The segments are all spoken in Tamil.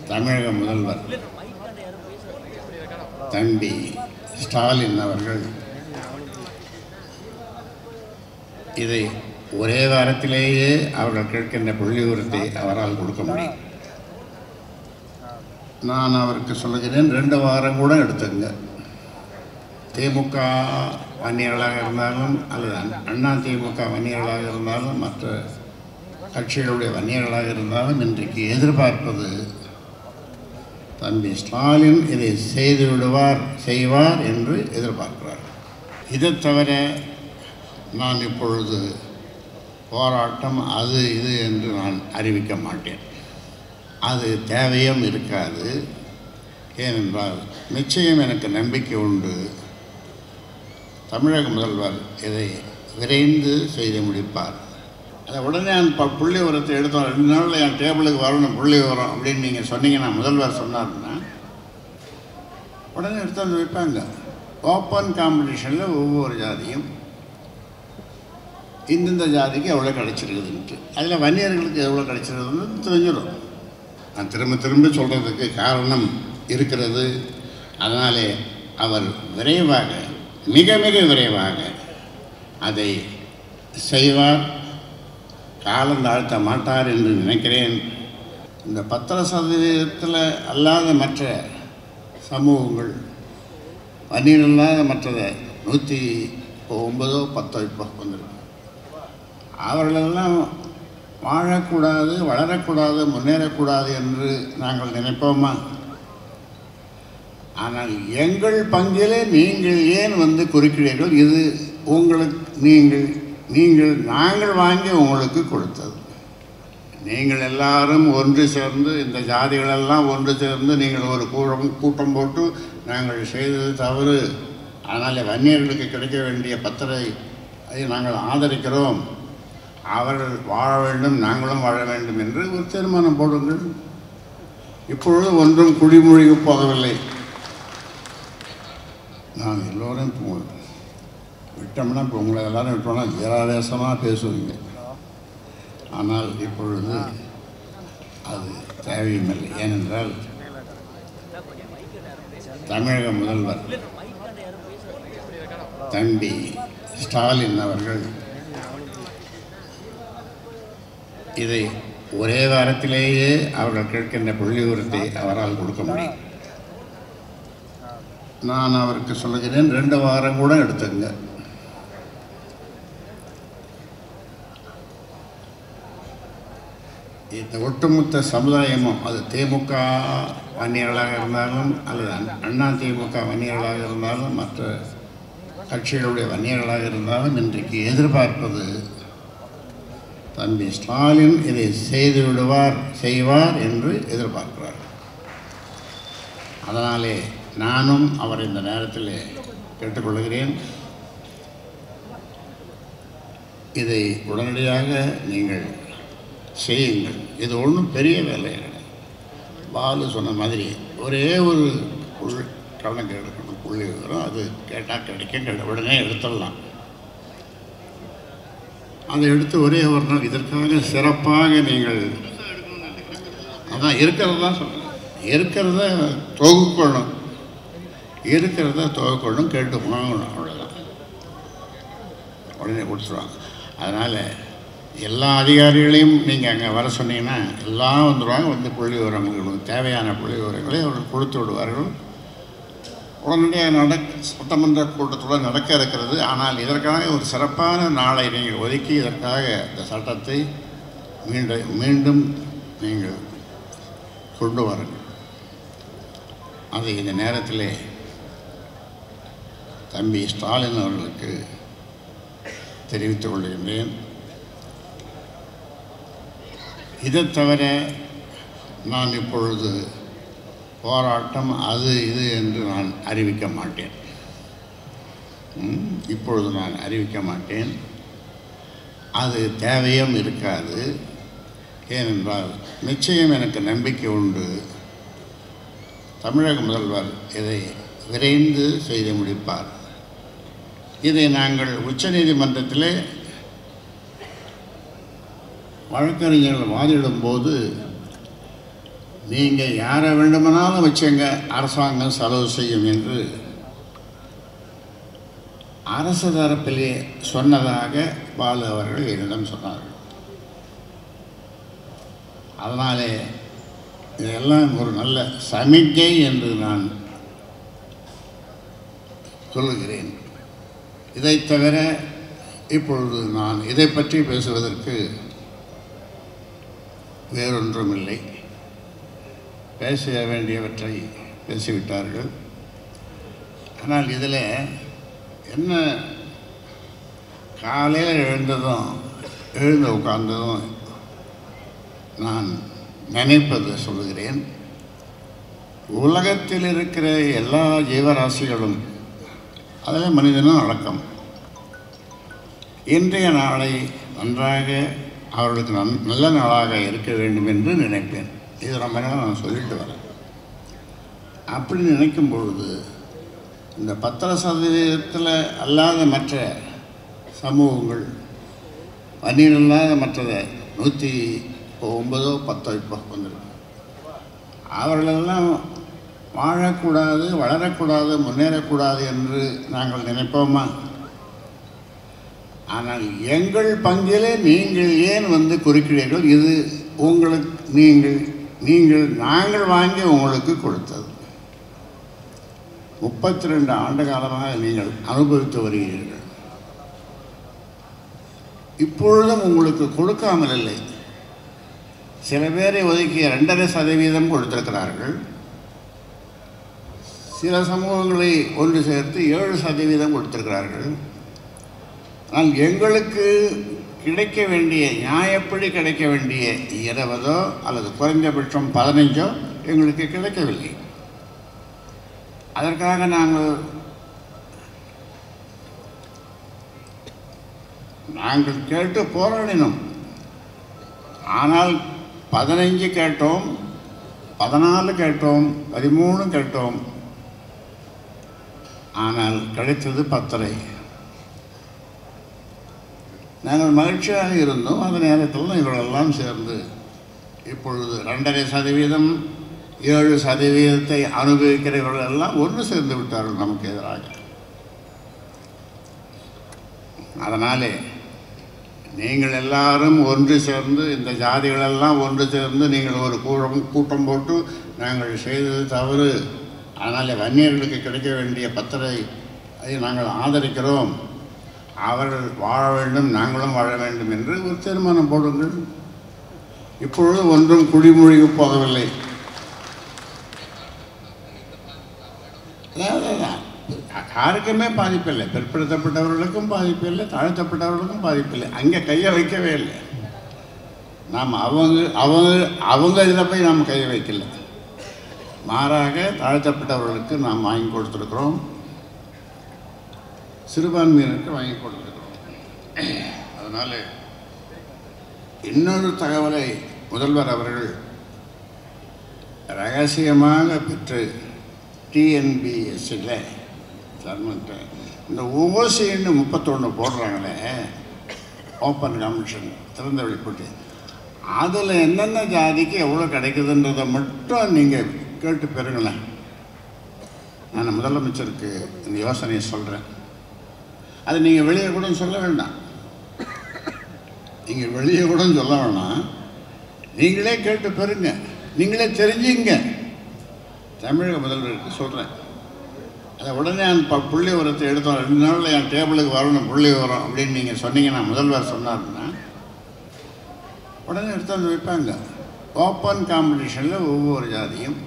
தமிழக முதல்வர் தம்பி ஸ்டாலின் அவர்கள் இதை ஒரே வாரத்திலேயே அவர்கள் கேட்கின்ற புள்ளி விவரத்தை அவரால் கொடுக்க முடியும் நான் அவருக்கு சொல்லுகிறேன் ரெண்டு வாரம் கூட எடுத்துங்க திமுக வன்னியர்களாக இருந்தாலும் அல்லது அண்ணா- அண்ணா திமுக வன்னியர்களாக இருந்தாலும் மற்ற கட்சிகளுடைய வன்னியர்களாக இருந்தாலும் இன்றைக்கு எதிர்பார்ப்பது தம்பி ஸ்டாலின் இதை செய்து விடுவார் செய்வார் என்று எதிர்பார்க்கிறார் இதை தவிர நான் இப்பொழுது போராட்டம் அது இது என்று நான் அறிவிக்க மாட்டேன் அது தேவையும் இருக்காது ஏனென்றால் நிச்சயம் எனக்கு நம்பிக்கை உண்டு தமிழக முதல்வர் இதை விரைந்து செய்து முடிப்பார் அதை உடனே அந்த ப- புள்ளி விவரத்தை எடுத்தோம் ரெண்டு நாளில் என் டேபிளுக்கு வரணும் புள்ளி விவரம் அப்படின்னு நீங்கள் சொன்னீங்கன்னா முதல்வர் சொன்னார்னா உடனே எடுத்து வந்து வைப்பாங்க ஓப்பன் காம்படிஷனில் ஒவ்வொரு ஜாதியும் இந்தந்த ஜாதிக்கு எவ்வளோ கிடைச்சிருக்குதுன்ட்டு அதில் வன்னியர்களுக்கு எவ்வளோ கிடைச்சிருக்குதுன்னு தெரிஞ்சிடும் நான் திரும்ப திரும்ப சொல்கிறதுக்கு காரணம் இருக்கிறது அதனாலே அவர் விரைவாக மிக மிக விரைவாக அதை செய்வார் காலம் தாழ்த்த மாட்டார் என்று நினைக்கிறேன் இந்த பத்திர சதவீதத்தில் அல்லாத மற்ற சமூகங்கள் வன்னியர் இல்லாத மற்றதை நூற்றி ஒன்பதோ பத்தோ இப்போ வந்துருக்கு அவர்களெல்லாம் வாழக்கூடாது வளரக்கூடாது முன்னேறக்கூடாது என்று நாங்கள் நினைப்போமா ஆனால் எங்கள் பங்கிலே நீங்கள் ஏன் வந்து குறுக்கிறீர்கள் இது உங்களுக்கு நீங்கள் நீங்கள் நாங்கள் வாங்கி உங்களுக்கு கொடுத்தது நீங்கள் எல்லாரும் ஒன்று சேர்ந்து இந்த ஜாதிகளெல்லாம் ஒன்று சேர்ந்து நீங்கள் ஒரு கூட்டம் கூட்டம் போட்டு நாங்கள் செய்தது தவறு அதனால் வன்னியர்களுக்கு கிடைக்க வேண்டிய பத்திரை அதை நாங்கள் ஆதரிக்கிறோம் அவர்கள் வாழ வேண்டும் நாங்களும் வாழ வேண்டும் என்று ஒரு தீர்மானம் போடுங்கள் இப்பொழுது ஒன்றும் குடிமொழிக்கு போகவில்லை நான் எல்லோரும் இப்போ விட்டோம்னா இப்போ உங்களை எல்லாரும் விட்டோம்னா வீராவேசமாக பேசுவீங்க ஆனால் இப்பொழுது அது தேவையுமில்லை ஏனென்றால் தமிழக முதல்வர் தம்பி ஸ்டாலின் அவர்கள் இதை ஒரே வாரத்திலேயே அவர்கள் கேட்கின்ற புள்ளி விவரத்தை அவரால் கொடுக்க முடியும் நான் அவருக்கு சொல்லுகிறேன் ரெண்டு வாரம் கூட எடுத்துங்க இந்த ஒட்டுமொத்த சமுதாயமும் அது திமுக வன்னியர்களாக இருந்தாலும் அல்லது அண்ணா- அண்ணா திமுக வன்னியர்களாக இருந்தாலும் மற்ற கட்சிகளுடைய வன்னியர்களாக இருந்தாலும் இன்றைக்கு எதிர்பார்ப்பது தம்பி ஸ்டாலின் இதை செய்து விடுவார் செய்வார் என்று எதிர்பார்க்கிறார் அதனாலே நானும் அவர் இந்த நேரத்தில் கேட்டுக்கொள்கிறேன் இதை உடனடியாக நீங்கள் செய்யுங்கள் இது ஒன்றும் பெரிய வேலை கிடையாது பாலு சொன்ன மாதிரி ஒரே ஒரு புள்ளி கணக்கு எடுக்கணும் புள்ளி விவரம் அது கேட்டால் கிடைக்கும் கிடை- உடனே எடுத்துடலாம் அதை எடுத்து ஒரே ஒரு நாள் இதற்காக சிறப்பாக நீங்கள் அதான் இருக்கிறது தான் சொல்கிறேன் இருக்கிறத தொகுக்கணும் இருக்கிறத தொகுக்கணும் கேட்டு வாங்கணும் அவ்வளோதான் உடனே கொடுத்துருவாங்க அதனால் எல்லா அதிகாரிகளையும் நீங்கள் அங்கே வர சொன்னீங்கன்னா எல்லாம் வந்துடுவாங்க வந்து புள்ளி விவரங்களுக்கு தேவையான புள்ளி விவரங்களை அவர்கள் கொடுத்து விடுவார்கள் உடனடியாக நடக் சட்டமன்ற கூட்டத்துடன் நடக்க இருக்கிறது ஆனால் இதற்காக ஒரு சிறப்பான நாளை நீங்கள் ஒதுக்கி இதற்காக இந்த சட்டத்தை மீண்டும் மீண்டும் நீங்கள் கொண்டு வாருங்கள் அதை இந்த நேரத்திலே தம்பி ஸ்டாலின் அவர்களுக்கு தெரிவித்துக் கொள்கின்றேன் இதை தவிர நான் இப்பொழுது போராட்டம் அது இது என்று நான் அறிவிக்க மாட்டேன் ம், இப்பொழுது நான் அறிவிக்க மாட்டேன் அது தேவையும் இருக்காது ஏனென்றால் நிச்சயம் எனக்கு நம்பிக்கை உண்டு தமிழக முதல்வர் இதை விரைந்து செய்து முடிப்பார் இதை நாங்கள் உச்சநீதிமன்றத்திலே வழக்கறிஞர்கள் வாதிடும்போது நீங்கள் யாரை வேண்டுமானாலும் வச்சுங்க அரசாங்கம் செலவு செய்யும் என்று அரசு தரப்பிலே சொன்னதாக பாலு அவர்கள் என்னிடம் சொன்னார்கள் அதனாலே இதெல்லாம் ஒரு நல்ல சமிக்கை என்று நான் சொல்லுகிறேன் இதைத் தவிர இப்பொழுது நான் இதை பற்றி பேசுவதற்கு வேறொன்றுமில்லை பேச வேண்டியவற்றை பேசிவிட்டார்கள் ஆனால் இதில் என்ன காலையில் எழுந்ததும் எழுந்து உட்கார்ந்ததும் நான் நினைப்பது சொல்லுகிறேன் உலகத்தில் இருக்கிற எல்லா ஜீவராசிகளும் அதில் மனிதனும் அடக்கம் இன்றைய நாளை நன்றாக அவர்களுக்கு நன் நல்ல நாளாக இருக்க வேண்டும் என்று நினைப்பேன் இது ரொம்ப நேரம் நான் சொல்லிட்டு வரேன் அப்படி நினைக்கும் பொழுது இந்த பத்திர சதவீதத்தில் அல்லாத மற்ற சமூகங்கள் பன்னீர் இல்லாத மற்றதை நூற்றி இப்போ ஒன்பதோ பத்தோ இப்போ வந்துருக்கு அவர்களெல்லாம் வாழக்கூடாது வளரக்கூடாது முன்னேறக்கூடாது என்று நாங்கள் நினைப்போமா ஆனால் எங்கள் பங்கிலே நீங்கள் ஏன் வந்து குறுக்கிறீர்கள் இது உங்களுக்கு நீங்கள் நீங்கள் நாங்கள் வாங்கி உங்களுக்கு கொடுத்தது முப்பத்தி ரெண்டு ஆண்டு காலமாக நீங்கள் அனுபவித்து வருகிறீர்கள் இப்பொழுதும் உங்களுக்கு கொடுக்காமல் இல்லை சில பேரை ஒதுக்கிய ரெண்டரை சதவீதம் கொடுத்திருக்கிறார்கள் சில சமூகங்களை ஒன்று சேர்த்து ஏழு சதவீதம் கொடுத்திருக்கிறார்கள் ஆனால் எங்களுக்கு கிடைக்க வேண்டிய நியாயப்படி கிடைக்க வேண்டிய இருபதோ அல்லது குறைந்தபட்சம் பதினஞ்சோ எங்களுக்கு கிடைக்கவில்லை அதற்காக நாங்கள் நாங்கள் கேட்டு போராடினோம் ஆனால் பதினஞ்சு கேட்டோம் பதினாலு கேட்டோம் பதிமூணு கேட்டோம் ஆனால் கிடைத்தது பத்தரை நாங்கள் மகிழ்ச்சியாக இருந்தோம் அந்த நேரத்தில் இவர்களெல்லாம் சேர்ந்து இப்பொழுது ரெண்டரை சதவீதம் ஏழு சதவீதத்தை அனுபவிக்கிறவர்கள் எல்லாம் ஒன்று சேர்ந்து விட்டார்கள் நமக்கு எதிராக அதனாலே நீங்கள் எல்லாரும் ஒன்று சேர்ந்து இந்த ஜாதிகளெல்லாம் ஒன்று சேர்ந்து நீங்கள் ஒரு கூட்டம் கூட்டம் போட்டு நாங்கள் செய்தது தவறு அதனால் வன்னியர்களுக்கு கிடைக்க வேண்டிய பத்திரை அதை நாங்கள் ஆதரிக்கிறோம் அவர்கள் வாழ வேண்டும் நாங்களும் வாழ வேண்டும் என்று ஒரு தீர்மானம் போடுங்கள் இப்பொழுது ஒன்றும் குடிமொழிக்கு போகவில்லை அதாவது அதான். யாருக்குமே பாதிப்பில்லை பிற்படுத்தப்பட்டவர்களுக்கும் பாதிப்பில்லை தாழ்த்தப்பட்டவர்களுக்கும் பாதிப்பில்லை அங்கே கையை வைக்கவே இல்லை நாம் அவங்க அவங்க அவங்க இதில் போய் நாம் கையை வைக்கல மாறாக தாழ்த்தப்பட்டவர்களுக்கு நாம் வாங்கி கொடுத்துருக்குறோம் சிறுபான்மையினருக்கு வாங்கி கொடுத்துருக்குறோம் அதனால் இன்னொரு தகவலை முதல்வர் அவர்கள் ரகசியமாக பெற்று டிஎன்பிஎஸ்சியில் கவர்மெண்ட்டு இந்த ஓசின்னு முப்பத்தொன்று போடுறாங்களே ஓப்பன் கமிஷன் திறந்த வெளிப்பட்டு அதில் என்னென்ன ஜாதிக்கு எவ்வளோ கிடைக்குதுன்றதை மட்டும் நீங்கள் கேட்டு பெறுங்களேன் நான் முதலமைச்சருக்கு இந்த யோசனையை சொல்கிறேன் அது நீங்கள் வெளியே கூட சொல்ல வேண்டாம் நீங்கள் வெளியே கூட சொல்ல வேணாம் நீங்களே கேட்டு பெறுங்க நீங்களே தெரிஞ்சுங்க தமிழக முதல்வருக்கு சொல்கிறேன் அதை உடனே அந்த ப- புள்ளி உரத்தை எடுத்தோம் ரெண்டு நாளில் என் டேபிளுக்கு வரணும் புள்ளி உரம் அப்படின்னு நீங்கள் சொன்னீங்கன்னா முதல்வர் சொன்னாருன்னா உடனே எடுத்து வந்து வைப்பாங்க ஓப்பன் காம்படிஷனில் ஒவ்வொரு ஜாதியும்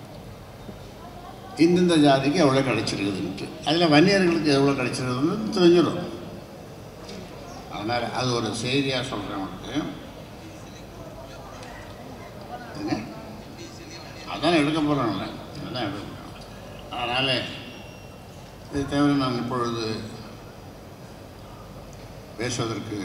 இந்தந்த ஜாதிக்கு எவ்வளோ கிடைச்சிருக்குதுன்ட்டு அதில் வன்னியர்களுக்கு எவ்வளோ கிடைச்சிருக்குதுன்னு தெரிஞ்சிடும் அதனால் அது ஒரு செய்தியாக சொல்கிறேன் உனக்கு என்ன? அதான் எடுக்க போகிறேன்ல அதான் எடுக்க போகிறேன் அதனால் இது தவிர நான் இப்பொழுது பேசுவதற்கு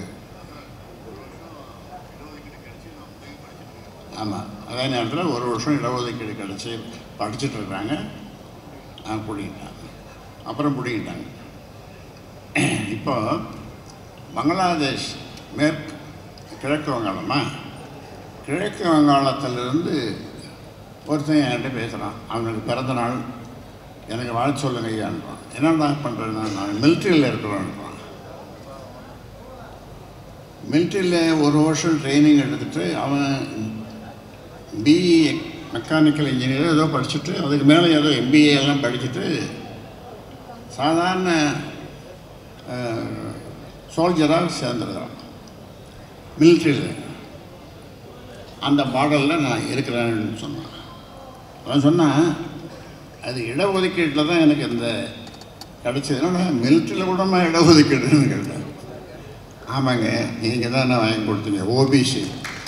ஆமாம் அதே நேரத்தில் ஒரு வருஷம் இடஒதுக்கீடு கிடச்சி படிச்சுட்டு இருக்காங்க நான் பிடிக்கிட்டாங்க அப்புறம் பிடிக்கிட்டாங்க இப்போ பங்களாதேஷ் மேற்கு கிழக்கு வங்காளமா கிழக்கு வங்காளத்திலிருந்து ஒருத்தன் என்கிட்ட பேசுகிறான் அவனுக்கு பிறந்த நாள் எனக்கு வாழ்த்து சொல்லுங்க ஐயான்றான் என்னடா பண்ணுறேன்னா நான் மிலிட்ரியில் இருக்கிறேன்றான் மிலிட்ரியில் ஒரு வருஷம் ட்ரைனிங் எடுத்துட்டு அவன் பிஇ மெக்கானிக்கல் இன்ஜினியர் ஏதோ படிச்சுட்டு அதுக்கு மேலே ஏதோ எம்பிஏ எல்லாம் படிச்சுட்டு சாதாரண சோல்ஜராக சேர்ந்துருக்கிறான் மிலிட்ரியில் அந்த மாடலில் நான் இருக்கிறேன்னு சொன்னான் அவன் சொன்னான் அது இடஒதுக்கீட்டில் தான் எனக்கு இந்த கிடச்சதுன்னா மிலிட்ரியில் கூட நான் இடஒதுக்கீடுன்னு கேட்டேன் ஆமாங்க நீங்கள் தான் நான் வாங்கி கொடுத்தீங்க ஓபிசி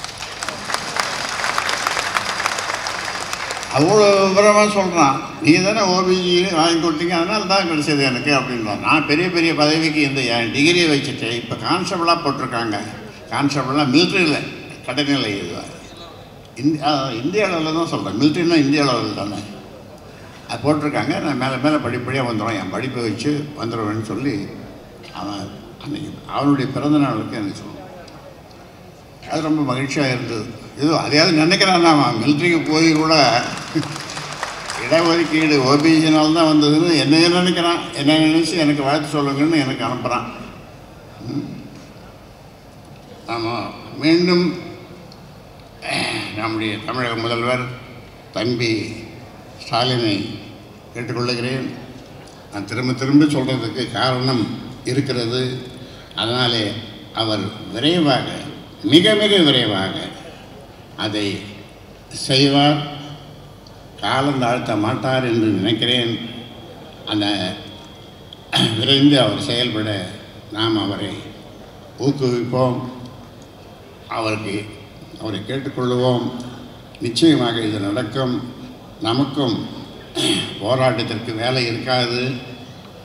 அவ்வளோ விவரமாக சொல்கிறான் நீங்கள் தானே ஓபிசி வாங்கி கொடுத்தீங்க அதனால தான் கிடைச்சது எனக்கு அப்படின்றான் நான் பெரிய பெரிய பதவிக்கு இந்த என் டிகிரியை வச்சுட்டு இப்போ கான்ஸ்டபிளாக போட்டிருக்காங்க கான்ஸ்டபிளாக மிலிட்ரியில் கடைநிலை இது இந்தி இந்திய அளவில் தான் சொல்கிறேன் மிலிட்ரினா இந்திய அளவில் தானே அது போட்டிருக்காங்க நான் மேலே மேலே படிப்படியாக வந்துடும் என் படிப்பை வச்சு வந்துடுவேன்னு சொல்லி அவன் அன்னைக்கு அவனுடைய பிறந்த நாளுக்கு எனக்கு சொன்னான் அது ரொம்ப மகிழ்ச்சியாக இருந்தது ஏதோ அதையாவது நினைக்கிறான் அவன் மிலிட்ரிக்கு போய் கூட இடஒதுக்கீடு ஓபிஜினால் தான் வந்ததுன்னு என்னைய நினைக்கிறான் என்ன நினச்சி எனக்கு வாழ்த்து சொல்லுங்கன்னு எனக்கு அனுப்புகிறான் ஆமாம் மீண்டும் நம்முடைய தமிழக முதல்வர் தம்பி ஸ்டாலினை கேட்டுக்கொள்ளுகிறேன் நான் திரும்ப திரும்ப சொல்கிறதுக்கு காரணம் இருக்கிறது அதனாலே அவர் விரைவாக மிக மிக விரைவாக அதை செய்வார் காலம் தாழ்த்த மாட்டார் என்று நினைக்கிறேன் அந்த விரைந்து அவர் செயல்பட நாம் அவரை ஊக்குவிப்போம் அவருக்கு அவரை கேட்டுக்கொள்வோம் நிச்சயமாக இது நடக்கும் நமக்கும் போராட்டத்திற்கு வேலை இருக்காது